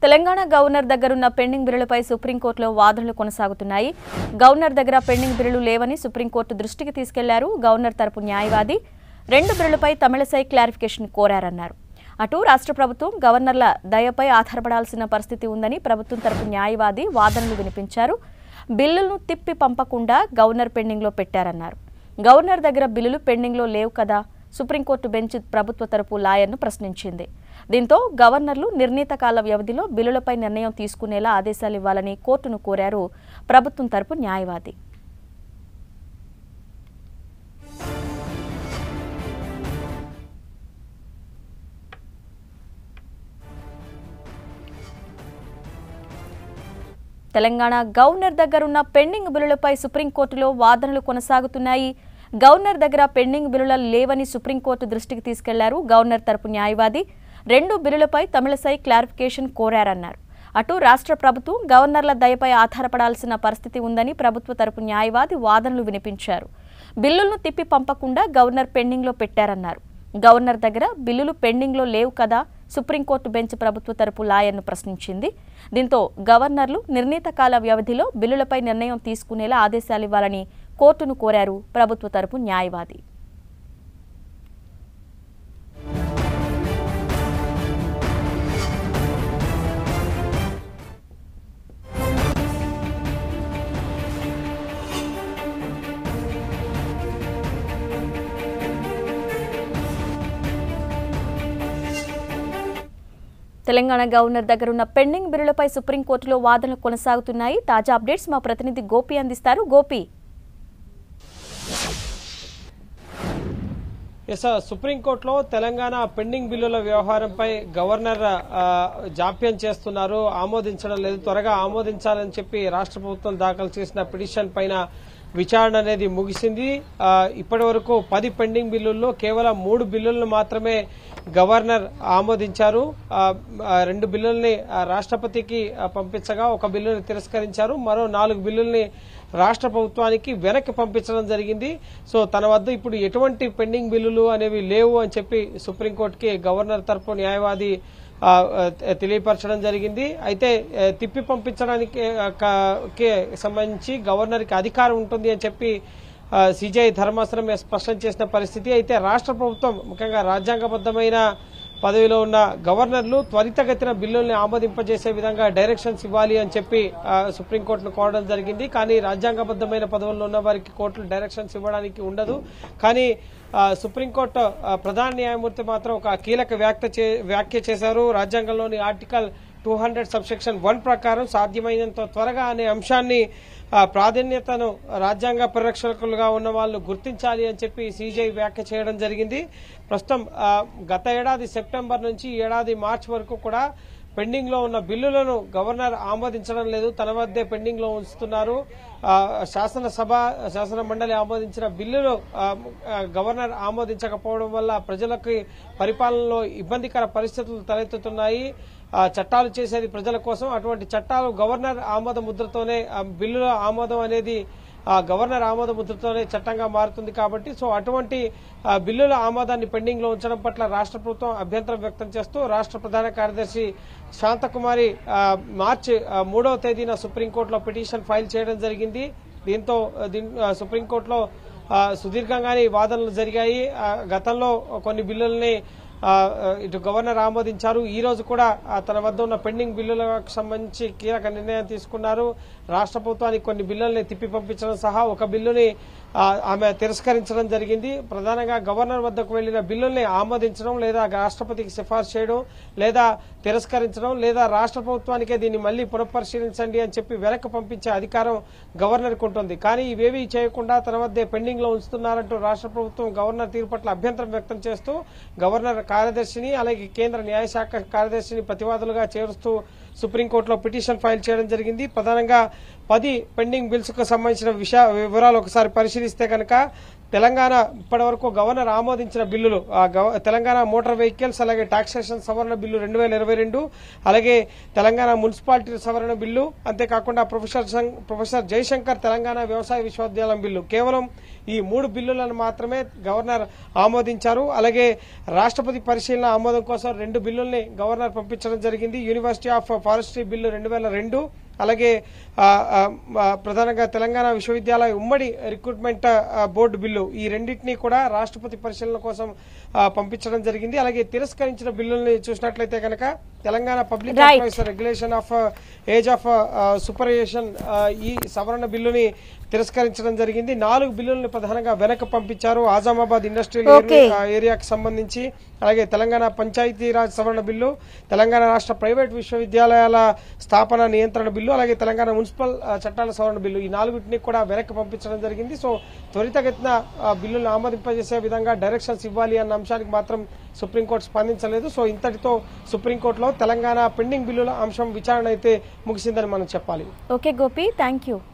Telangana governor దగ్గరున్న pending బిల్లులపై సుప్రీంకోర్టులో వాదనలు కొనసాగుతున్నాయి గవర్నర్ దగ్గర పెండింగ్ బిల్లులు లేవని సుప్రీంకోర్టు దృష్టికి తీసుకెళ్లారు గవర్నర్ తరపు న్యాయవాది రెండు బిల్లులపై తమిళసై క్లారిఫికేషన్ కోరారన్నారు అటు రాష్ట్ర ప్రభుత్వం గవర్నర్ల దయపై ఆధారపడాల్సిన పరిస్థితి ఉందని ప్రభుత్వం తరపు న్యాయవాది వాదనలు వినిపించారు బిల్లులను తిప్పి పంపకుండా గవర్నర్ పెండింగ్లో పెట్టారన్నారు గవర్నర్ దగ్గర బిల్లులు పెండింగ్లో లేవు కదా సుప్రీంకోర్టు బెంచ్ ప్రభుత్వ తరపు లాయర్ను ప్రశ్నించింది దీంతో గవర్నర్లు నిర్ణీత కాల వ్యవధిలో బిల్లులపై నిర్ణయం తీసుకునేలా ఆదేశాలు ఇవ్వాలని కోర్టును కోరారు ప్రభుత్వం తరపు న్యాయవాది తెలంగాణ గవర్నర్ దగ్గరున్న పెండింగ్ బిల్లులపై సుప్రీంకోర్టులో వాదనలు కొనసాగుతున్నాయి గవర్నర్ దగ్గర పెండింగ్ బిల్లుల లేవని సుప్రీంకోర్టు దృష్టికి తీసుకెళ్లారు గవర్నర్ తరపు న్యాయవాది రెండు బిల్లులపై తమిళసై క్లారిఫికేషన్ కోరారన్నారు అటు రాష్ట్ర ప్రభుత్వం గవర్నర్ల దయపై ఆధారపడాల్సిన పరిస్థితి ఉందని ప్రభుత్వ తరపు న్యాయవాది వాదనలు వినిపించారు బిల్లులను తిప్పి పంపకుండా గవర్నర్ పెండింగ్లో పెట్టారన్నారు గవర్నర్ దగ్గర బిల్లులు పెండింగ్లో లేవు కదా సుప్రీంకోర్టు బెంచ్ ప్రభుత్వ తరపు లాయర్ను ప్రశ్నించింది దీంతో గవర్నర్లు నిర్ణీత కాల వ్యవధిలో బిల్లులపై నిర్ణయం తీసుకునేలా ఆదేశాలు ఇవ్వాలని కోర్టును కోరారు ప్రభుత్వ తరపు న్యాయవాది తెలంగాణ గవర్నర్ దగ్గరున్న పెండింగ్ బిల్లులపై సుప్రీంకోర్టులో వాదనలు కొనసాగుతున్నాయి తాజా అప్డేట్స్ మా ప్రతినిధి గోపి అందిస్తారు గోపి ఎస్ సుప్రీంకోర్టులో తెలంగాణ పెండింగ్ బిల్లుల వ్యవహారంపై గవర్నర్ ఆ, జాప్యం చేస్తున్నారు ఆమోదించడం లేదు త్వరగా ఆమోదించాలని చెప్పి రాష్ట్ర ప్రభుత్వం దాఖలు చేసిన పిటిషన్ పైన విచారణ అనేది ముగిసింది ఆ, ఇప్పటి వరకు పది పెండింగ్ బిల్లుల్లో కేవలం మూడు బిల్లులను మాత్రమే గవర్నర్ ఆమోదించారు ఆ, ఆ, రెండు బిల్లుల్ని ఆ, రాష్ట్రపతికి ఆ, పంపించగా ఒక బిల్లుని తిరస్కరించారు మరో నాలుగు బిల్లుల్ని రాష్ట్ర ప్రభుత్వానికి వెనక్కి పంపించడం జరిగింది సో తన వద్ద ఇప్పుడు ఎటువంటి పెండింగ్ బిల్లులు అనేవి లేవు అని చెప్పి సుప్రీంకోర్టుకి గవర్నర్ తరపు న్యాయవాది ఆ, ఆ, తెలియపరచడం జరిగింది అయితే ఆ, తిప్పి పంపించడానికి ఆ, క- కి సంబంధించి గవర్నర్కి అధికారం ఉంటుంది అని చెప్పి సిజై ధర్మాసనం స్పష్టం చేసిన పరిస్థితి అయితే రాష్ట్ర ప్రభుత్వం ముఖ్యంగా రాజ్యాంగబద్ధమైన పదవిలో ఉన్న గవర్నర్లు త్వరితగతిన బిల్లుల్ని ఆమోదింపజేసే విధంగా డైరెక్షన్స్ ఇవ్వాలి అని చెప్పి ఆ, సుప్రీంకోర్టును కోరడం జరిగింది కానీ రాజ్యాంగబద్ధమైన పదవుల్లో ఉన్న వారికి కోర్టులు డైరెక్షన్స్ ఇవ్వడానికి ఉండదు కానీ ఆ, సుప్రీంకోర్టు ఆ, ప్రధాన న్యాయమూర్తి మాత్రం ఒక కీలక వ్యాఖ్య చే- వ్యాఖ్య చేశారు రాజ్యాంగంలోని article two hundred subsection one ప్రకారం సాధ్యమైనంత త్వరగా అనే అంశాన్ని ఆ, ప్రాధాన్యతను రాజ్యాంగ పరిరక్షకులుగా ఉన్న వాళ్ళు గుర్తించాలి అని చెప్పి సీజై వ్యాఖ్య చేయడం జరిగింది ప్రస్తుతం ఆ, గత ఏడాది సెప్టెంబర్ నుంచి ఈ ఏడాది మార్చి వరకు కూడా పెండింగ్ లో ఉన్న బిల్లులను గవర్నర్ ఆమోదించడం లేదు తన వద్దే పెండింగ్ లో ఉంచుతున్నారు ఆ, శాసనసభ శాసన మండలి ఆమోదించిన బిల్లులు ఆ, ఆ, గవర్నర్ ఆమోదించకపోవడం వల్ల ప్రజలకి పరిపాలనలో ఇబ్బందికర పరిస్థితులు తలెత్తుతున్నాయి ఆ, చట్టాలు చేసేది ప్రజల కోసం అటువంటి చట్టాలు గవర్నర్ ఆమోద ముద్రతోనే ఆ, బిల్లుల ఆమోదం అనేది ఆ, గవర్నర్ ఆమోద ముద్రతోనే చట్టంగా మారుతుంది కాబట్టి సో అటువంటి ఆ, బిల్లుల ఆమోదాన్ని పెండింగ్ లో ఉంచడం పట్ల రాష్ట్ర ప్రభుత్వం అభ్యంతరం వ్యక్తం చేస్తూ రాష్ట్ర ప్రధాన కార్యదర్శి శాంతకుమారి ఆ, మార్చి ఆ, మూడవ తేదీన సుప్రీంకోర్టులో పిటిషన్ ఫైల్ చేయడం జరిగింది దీంతో ఆ, దీన్- ఆ, సుప్రీంకోర్టులో ఆ, సుదీర్ఘంగానే ఈ వాదనలు జరిగాయి ఆ, గతంలో కొన్ని బిల్లుల్ని ఆ, ఆ, ఇటు గవర్నర్ ఆమోదించారు ఈ రోజు కూడా ఆ, తన వద్ద ఉన్న పెండింగ్ బిల్లులకు సంబంధించి కీలక నిర్ణయం తీసుకున్నారు రాష్ట్ర ప్రభుత్వానికి కొన్ని బిల్లుల్ని తిప్పి పంపించడం సహా ఒక బిల్లుని ఆ, ఆమె తిరస్కరించడం జరిగింది ప్రధానంగా గవర్నర్ వద్దకు వెళ్లిన బిల్లుల్ని ఆమోదించడం లేదా రాష్ట్రపతికి సిఫార్సు చేయడం లేదా తిరస్కరించడం లేదా రాష్ట్ర ప్రభుత్వానికే దీన్ని మళ్లీ పునఃపరిశీలించండి అని చెప్పి వెనక్కి పంపించే అధికారం గవర్నర్కు ఉంటుంది కానీ ఇవేవి చేయకుండా తన వద్దే పెండింగ్ లో ఉంచుతున్నారంటూ రాష్ట్ర ప్రభుత్వం గవర్నర్ తీరు పట్ల అభ్యంతరం వ్యక్తం చేస్తూ గవర్నర్ కార్యదర్శిని అలాగే కేంద్ర న్యాయశాఖ కార్యదర్శిని ప్రతివాదులుగా చేరుస్తూ సుప్రీంకోర్టులో పిటిషన్ ఫైల్ చేయడం జరిగింది ప్రధానంగా పది పెండింగ్ బిల్స్ కు సంబంధించిన విషయ వివరాలు ఒకసారి పరిశీలిస్తే కనుక తెలంగాణ ఇప్పటివరకు గవర్నర్ ఆమోదించిన బిల్లులు ఆ గవ- తెలంగాణ మోటార్ వెహికల్స్ అలాగే టాక్సేషన్ సవరణ బిల్లు రెండు వేల ఇరవై రెండు అలాగే తెలంగాణ మున్సిపాలిటీ సవరణ బిల్లు అంతేకాకుండా ప్రొఫెసర్ సం- ప్రొఫెసర్ జయశంకర్ తెలంగాణ వ్యవసాయ విశ్వవిద్యాలయం బిల్లు కేవలం ఈ మూడు బిల్లులను మాత్రమే గవర్నర్ ఆమోదించారు అలాగే రాష్ట్రపతి పరిశీలన ఆమోదం కోసం రెండు బిల్లుల్ని గవర్నర్ పంపించడం జరిగింది యూనివర్సిటీ ఆఫ్ ఫారెస్ట్రీ బిల్లు రెండు వేల రెండు అలాగే ఆ, ఆ, ఆ, ప్రధానంగా తెలంగాణ విశ్వవిద్యాలయ ఉమ్మడి రిక్రూట్మెంట్ ఆ, బోర్డు బిల్లు ఈ రెండింటినీ కూడా రాష్ట్రపతి పరిశీలన కోసం ఆ, పంపించడం జరిగింది అలాగే తిరస్కరించిన బిల్లుల్ని చూసినట్లయితే కనుక Telangana public Right. Employees regulation of age of superannuation ఈ సవరణ బిల్లుని తిరస్కరించడం జరిగింది నాలుగు బిల్లుల్ని ప్రధానంగా వెనక్కి పంపించారు ఆజామాబాద్ ఇండస్ట్రియల్ Okay. ఏరియా- ఆ ఏరియాకి సంబంధించి అలాగే తెలంగాణ పంచాయతీరాజ్ సవరణ బిల్లు తెలంగాణ రాష్ట్ర ప్రైవేట్ విశ్వవిద్యాలయాల స్థాపన నియంత్రణ బిల్లు అలాగే తెలంగాణ మున్సిపల్ ఆ, చట్టాల సవరణ బిల్లు ఈ నాలుగుటిని కూడా వెనక్కి పంపించడం జరిగింది సో త్వరితగతిన ఆ బిల్లులను ఆమోదింపజేసే విధంగా డైరెక్షన్స్ ఇవ్వాలి అన్న అంశానికి మాత్రం సుప్రీంకోర్టు స్పందించలేదు సో ఇంతటితో సుప్రీంకోర్టులో తెలంగాణ పెండింగ్ బిల్లుల అంశం విచారణ అయితే ముగిసిందని మనం చెప్పాలి ఓకే గోపి థ్యాంక్ యూ